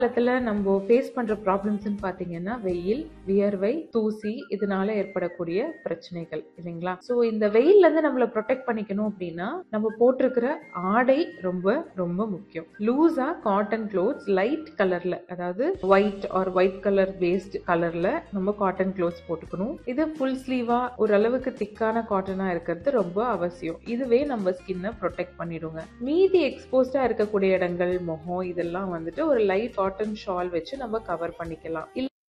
காலத்துல நம்ம ஃபேஸ் பண்ற ப்ராப்ளம்ஸ்னு பாத்தீங்கன்னா வெயில் வியர்வை தூசி இதனால ஏற்படக்கூடிய பிரச்சனைகள் இல்லைங்களா சோ இந்த வெயில்ல இருந்து நம்மள ப்ரொடெக்ட் பண்ணிக்கணும் அப்படின்னா நம்ம போட்டிருக்கிற ஆடை ரொம்ப ரொம்ப முக்கியம் லூஸா காட்டன் க்ளோத்ஸ் லைட் கலர்ல அதாவது white or white colour paste கலர்ல நம்ம காட்டன் க்ளோத்ஸ் போட்டுக்கணும் இது ஃபுல் ஸ்லீவா ஓரளவுக்கு திக்கான காட்டனா இருக்கிறது ரொம்ப அவசியம் இதுவே நம்ம ஸ்கின்னை ப்ரொடெக்ட் பண்ணிடுங்க மீதி எக்ஸ்போஸ்டா இருக்கக்கூடிய இடங்கள் முகம் இதெல்லாம் வந்துட்டு ஒரு லைட் காட்டன் ஷால் வச்சு நம்ம கவர் பண்ணிக்கலாம்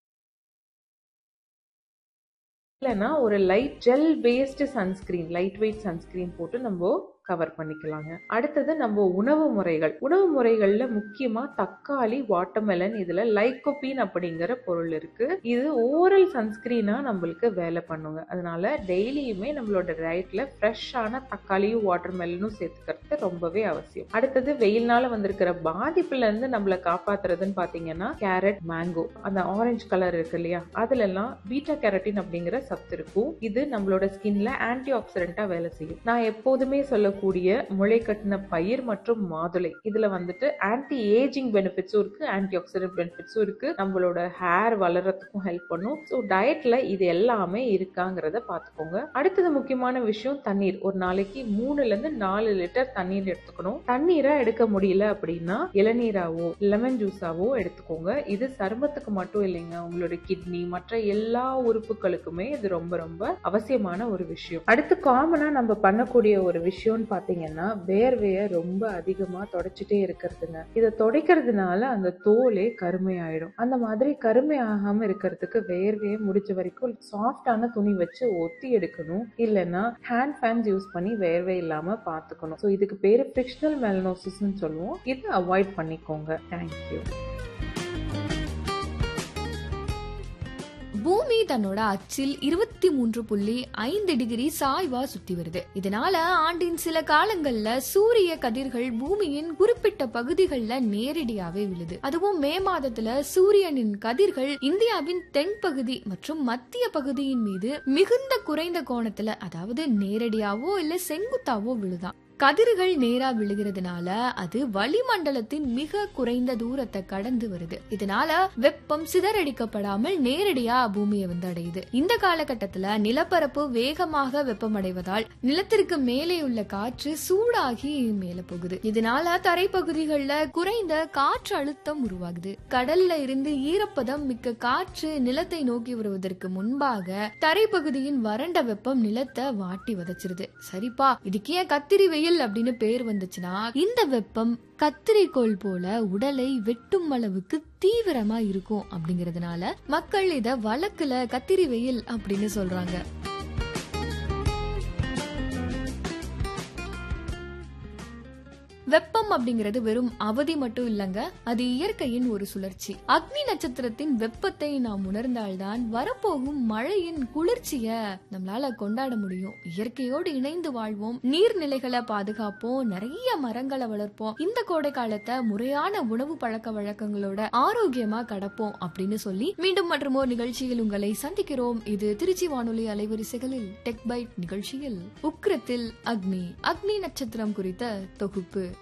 இல்லைன்னா ஒரு light gel based sunscreen lightweight sunscreen போட்டு நம்ம கவர் பண்ணிக்கலாங்க அடுத்தது நம்ம உணவு முறைகள் உணவு முறைகள்ல முக்கியமா தக்காளி வாட்டர்மெலன் இதுல லைக்கோபீன் அப்படிங்கிற பொருள் இருக்கு இது ஓரல் சன்ஸ்கிரீனா நம்மளுக்கு வேலை பண்ணுங்க அதனால டெய்லியுமே நம்மளோட டயட்ல ஃப்ரெஷ்ஷான தக்காளியும் வாட்டர்மெலனும் சேர்த்துக்கிறது ரொம்பவே அவசியம் அடுத்தது வெயில்னால வந்திருக்கிற பாதிப்புல இருந்து நம்மளை காப்பாத்துறதுன்னு பாத்தீங்கன்னா கேரட் மேங்கோ அந்த ஆரஞ்சு கலர் இருக்கு இல்லையா அதுல எல்லாம் பீட்டா கேரட்டின் அப்படிங்கிற சத்து இருக்கும் இது நம்மளோட ஸ்கின்ல ஆன்டி ஆக்சிடென்டா வேலை செய்யும் நான் எப்போதுமே சொல்ல கூடிய முளை கட்டின பயிர் மற்றும் மாதுளை இதுல வந்துட்டு ஆன்டி ஏஜிங் பெனிஃபிட்ஸும் இருக்கு ஆன்டி ஆக்சிடென்ட் பெனிஃபிட்ஸும் இருக்கு நம்மளோட ஹேர் வளர்றதுக்கும் ஹெல்ப் பண்ணும் ஸோ டயட்ல இது எல்லாமே இருக்காங்கிறத பார்த்துக்கோங்க அடுத்தது முக்கியமான விஷயம் தண்ணீர் ஒரு நாளைக்கு மூணுல இருந்து நாலு லிட்டர் தண்ணீர் எடுத்துக்கணும் தண்ணீரை எடுக்க முடியல அப்படின்னா இளநீராவோ லெமன் ஜூஸாவோ எடுத்துக்கோங்க இது சருமத்துக்கு மட்டும் இல்லைங்க உங்களோட கிட்னி மற்ற எல்லா உறுப்புகளுக்குமே இது ரொம்ப ரொம்ப அவசியமான ஒரு விஷயம் அடுத்து காமனா நம்ம பண்ணக்கூடிய ஒரு விஷயம் பாத்தீங்கன்னா வேர்வைய ரொம்ப அதிகமா தொடச்சிட்டே இருக்கிறதுங்க இதை துடைக்கிறதுனால அந்த தோலே கருமையாயிடும் அந்த மாதிரி கருமை ஆகாம இருக்கிறதுக்கு வேர்வையை முடிச்ச வரைக்கும் சாஃப்டான துணி வச்சு ஒத்தி எடுக்கணும் இல்லைன்னா ஹேண்ட் ஃபேன்ஸ் யூஸ் பண்ணி வேர்வை இல்லாம பாத்துக்கணும் ஸோ இதுக்கு பேரு ஃபிரிக்ஷனல் மெலனோசிஸ்ன்னு சொல்லுவோம் இதை அவாய்ட் பண்ணிக்கோங்க தேங்க்யூ பூமி தன்னோட அச்சில் இருபத்தி மூன்று புள்ளி ஐந்து டிகிரி சாய்வா சுத்தி வருது இதனால ஆண்டின் சில காலங்கள்ல சூரிய கதிர்கள் பூமியின் குறிப்பிட்ட பகுதிகள்ல நேரடியாவே விழுது அதுவும் மே மாதத்துல சூரியனின் கதிர்கள் இந்தியாவின் தென்பகுதி மற்றும் மத்திய பகுதியின் மீது மிகுந்த குறைந்த கோணத்துல அதாவது நேரடியாவோ இல்ல செங்குத்தாவோ விழுதாம் கதிர்கள் நேரா விழுகிறதுனால அது வளிமண்டலத்தின் மிக குறைந்த தூரத்தை கடந்து வருது இதனால வெப்பம் சிதறடிக்கப்படாமல் நேரடியா பூமியை வந்து அடையுது இந்த காலகட்டத்துல நிலப்பரப்பு வேகமாக வெப்பமடைவதால் நிலத்திற்கு மேலே உள்ள காற்று சூடாகி மேல போகுது இதனால தரைப்பகுதிகள்ல குறைந்த காற்று அழுத்தம் உருவாகுது கடல்ல இருந்து ஈரப்பதம் மிக்க காற்று நிலத்தை நோக்கி வருவதற்கு முன்பாக தரைப்பகுதியின் வறண்ட வெப்பம் நிலத்தை வாட்டி வதச்சிருது சரிப்பா இதுக்கு ஏன் கத்திரி வெயில் அப்படின்னு பேர் வந்துச்சுன்னா இந்த வெப்பம் கத்திரிக்கோள் போல உடலை வெட்டும் அளவுக்கு தீவிரமா இருக்கும் அப்படிங்கறதுனால மக்கள் இத வழக்குல கத்திரி வெயில் அப்படின்னு சொல்றாங்க வெப்பம் அப்படிங்கிறது வெறும் அவதி மட்டும் இல்லங்க அது இயற்கையின் ஒரு சுழற்சி அக்னி நட்சத்திரத்தின் வெப்பத்தை நாம் உணர்ந்தால்தான் வரப்போகும் மழையின் குளிர்ச்சிய நம்மளால கொண்டாட முடியும் இயற்கையோடு இணைந்து வாழ்வோம் நீர்நிலைகளை பாதுகாப்போம் நிறைய மரங்களை வளர்ப்போம் இந்த கோடை காலத்தை முறையான உணவு பழக்க வழக்கங்களோட ஆரோக்கியமா கடப்போம் அப்படின்னு சொல்லி மீண்டும் மற்றும் ஒரு நிகழ்ச்சியில் உங்களை சந்திக்கிறோம் இது திருச்சி வானொலி அலைவரிசைகளில் டெக் பைட் நிகழ்ச்சியில் உக்கிரத்தில் அக்னி அக்னி நட்சத்திரம் குறித்த தொகுப்பு